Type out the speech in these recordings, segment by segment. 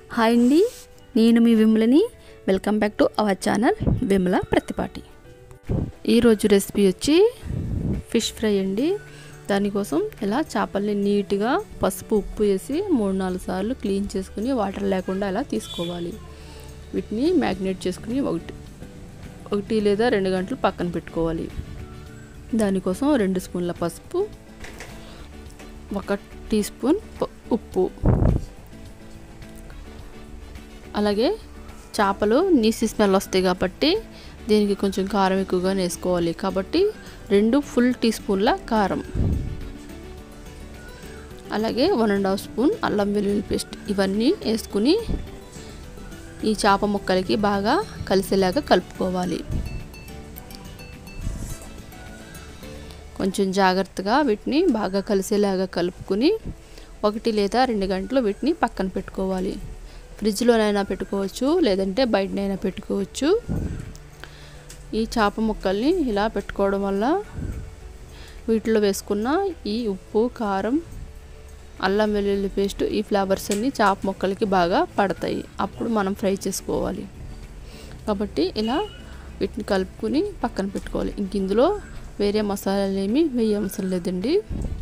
hi అండి నేను మీ విమలని welcome back to our channel Vimala Prathipati ఈరోజు రెసిపీ వచ్చి ఫిష్ ఫ్రై అండి దానికోసం ఇలా చేపల్ని నీట్గా పసుపు ఉప్పు వేసి మూడు నాలుగు సార్లు క్లీన్ చేసుకుని వాటర్ లేకుండా ఇలా తీసుకోవాలి వీటిని మ్యాగ్నేట్ చేసుకుని ఒకటి ఒకటి లేదా రెండు గంటలు పక్కన పెట్టుకోవాలి దానికోసం రెండు స్పూన్ల పసుపు ఒక టీ స్పూన్ ప- ఉప్పు అలాగే చేపలు నీసి స్మెల్ వస్తాయి కాబట్టి దీనికి కొంచెం కారం ఎక్కువగా వేసుకోవాలి కాబట్టి రెండు ఫుల్ టీ స్పూన్ల కారం అలాగే వన్ అండ్ హాఫ్ స్పూన్ అల్లం వెల్లుల్లి పేస్ట్ ఇవన్నీ వేసుకుని ఈ చేప ముక్కలకి బాగా కలిసేలాగా కలుపుకోవాలి కొంచెం జాగ్రత్తగా వీటిని బాగా కలిసేలాగా కలుపుకుని ఒకటి లేదా రెండు గంటలు వీటిని పక్కన పెట్టుకోవాలి ఫ్రిడ్జ్లోనైనా పెట్టుకోవచ్చు లేదంటే బయటనైనా పెట్టుకోవచ్చు ఈ చేప ముక్కల్ని ఇలా పెట్టుకోవడం వల్ల వీటిలో వేసుకున్న ఈ ఉప్పు కారం అల్లం వెల్లుల్లి పేస్ట్ ఈ ఫ్లేవర్స్ అన్నీ చేప ముక్కలకి బాగా పడతాయి అప్పుడు మనం ఫ్రై చేసుకోవాలి కాబట్టి ఇలా వీటిని కలుపుకొని పక్కన పెట్టుకోవాలి ఇంక ఇందులో వేరే మసాలాలు ఏమీ వేయవసరం లేదండి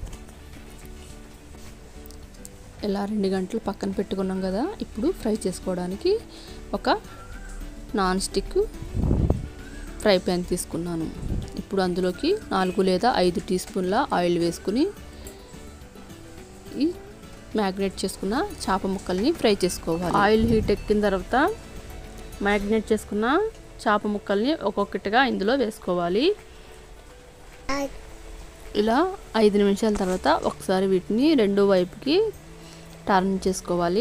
ఇలా రెండు గంటలు పక్కన పెట్టుకున్నాం కదా ఇప్పుడు ఫ్రై చేసుకోవడానికి ఒక నాన్ స్టిక్ ఫ్రై ప్యాన్ తీసుకున్నాను ఇప్పుడు అందులోకి నాలుగు లేదా ఐదు టీ స్పూన్ల ఆయిల్ వేసుకుని ఈ మ్యాగ్నేట్ చేసుకున్న చేప ముక్కల్ని ఫ్రై చేసుకోవాలి ఆయిల్ హీట్ ఎక్కిన తర్వాత మ్యాగ్నేట్ చేసుకున్న చేప ముక్కల్ని ఒక్కొక్కటిగా ఇందులో వేసుకోవాలి ఇలా ఐదు నిమిషాల తర్వాత ఒకసారి వీటిని రెండో వైపుకి టర్న్ చేసుకోవాలి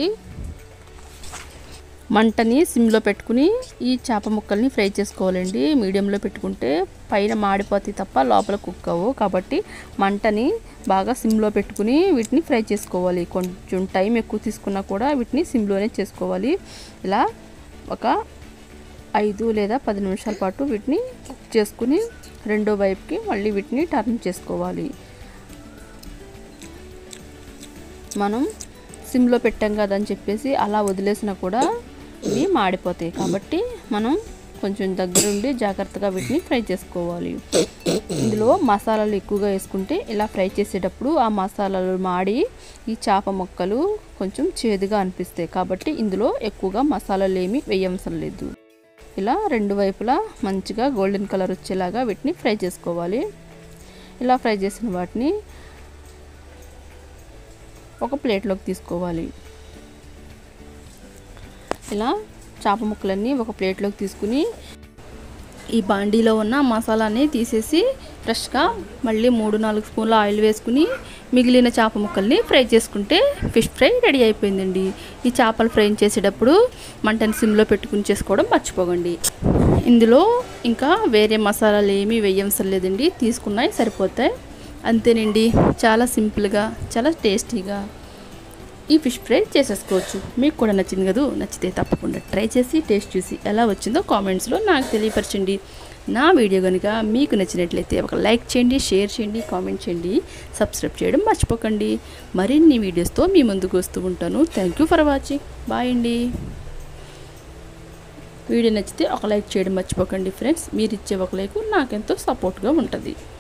మంటని సిమ్లో పెట్టుకుని ఈ చేప ముక్కల్ని ఫ్రై చేసుకోవాలండి మీడియంలో పెట్టుకుంటే పైన మాడిపోతాయి తప్ప లోపల కుక్ అవ్వవు కాబట్టి మంటని బాగా సిమ్లో పెట్టుకుని వీటిని ఫ్రై చేసుకోవాలి కొంచెం టైం ఎక్కువ తీసుకున్నా కూడా వీటిని సిమ్లోనే చేసుకోవాలి ఇలా ఒక ఐదు లేదా పది నిమిషాల పాటు వీటిని కుక్ చేసుకుని రెండో వైపుకి మళ్ళీ వీటిని టర్న్ చేసుకోవాలి మనం సిమ్లో పెట్టాం కదా అని చెప్పేసి అలా వదిలేసినా కూడా ఇవి మాడిపోతాయి కాబట్టి మనం కొంచెం దగ్గరుండి జాగ్రత్తగా వీటిని ఫ్రై చేసుకోవాలి ఇందులో మసాలాలు ఎక్కువగా వేసుకుంటే ఇలా ఫ్రై చేసేటప్పుడు ఆ మసాలాలు మాడి ఈ చేప ముక్కలు కొంచెం చేదుగా అనిపిస్తాయి కాబట్టి ఇందులో ఎక్కువగా మసాలాలు ఏమీ వేయవసరం లేదు ఇలా రెండు వైపులా మంచిగా గోల్డెన్ కలర్ వచ్చేలాగా వీటిని ఫ్రై చేసుకోవాలి ఇలా ఫ్రై చేసిన వాటిని ఒక ప్లేట్లోకి తీసుకోవాలి ఇలా చేప ముక్కలన్నీ ఒక ప్లేట్లోకి తీసుకుని ఈ బాండీలో ఉన్న మసాలాని తీసేసి ఫ్రెష్గా మళ్ళీ మూడు నాలుగు స్పూన్ల ఆయిల్ వేసుకుని మిగిలిన చేప ముక్కల్ని ఫ్రై చేసుకుంటే ఫిష్ ఫ్రై రెడీ అయిపోయిందండి ఈ చేపలు ఫ్రై చేసేటప్పుడు మంటని సిమ్లో పెట్టుకుని చేసుకోవడం మర్చిపోకండి ఇందులో ఇంకా వేరే మసాలాలు ఏమీ వేయవసరం లేదండి తీసుకున్నాయి సరిపోతాయి అంతేనండి చాలా సింపుల్గా చాలా టేస్టీగా ఈ ఫిష్ ఫ్రై చేసేసుకోవచ్చు మీకు కూడా నచ్చింది కదా నచ్చితే తప్పకుండా ట్రై చేసి టేస్ట్ చూసి ఎలా వచ్చిందో కామెంట్స్లో నాకు తెలియపరచండి నా వీడియో కనుక మీకు నచ్చినట్లయితే ఒక లైక్ చేయండి షేర్ చేయండి కామెంట్ చేయండి సబ్స్క్రైబ్ చేయడం మర్చిపోకండి మరిన్ని వీడియోస్తో మీ ముందుకు వస్తూ ఉంటాను thank you for watching bye అండి వీడియో నచ్చితే ఒక లైక్ చేయడం మర్చిపోకండి ఫ్రెండ్స్ మీరు ఇచ్చే ఒక లైక్ నాకెంతో సపోర్ట్గా ఉంటుంది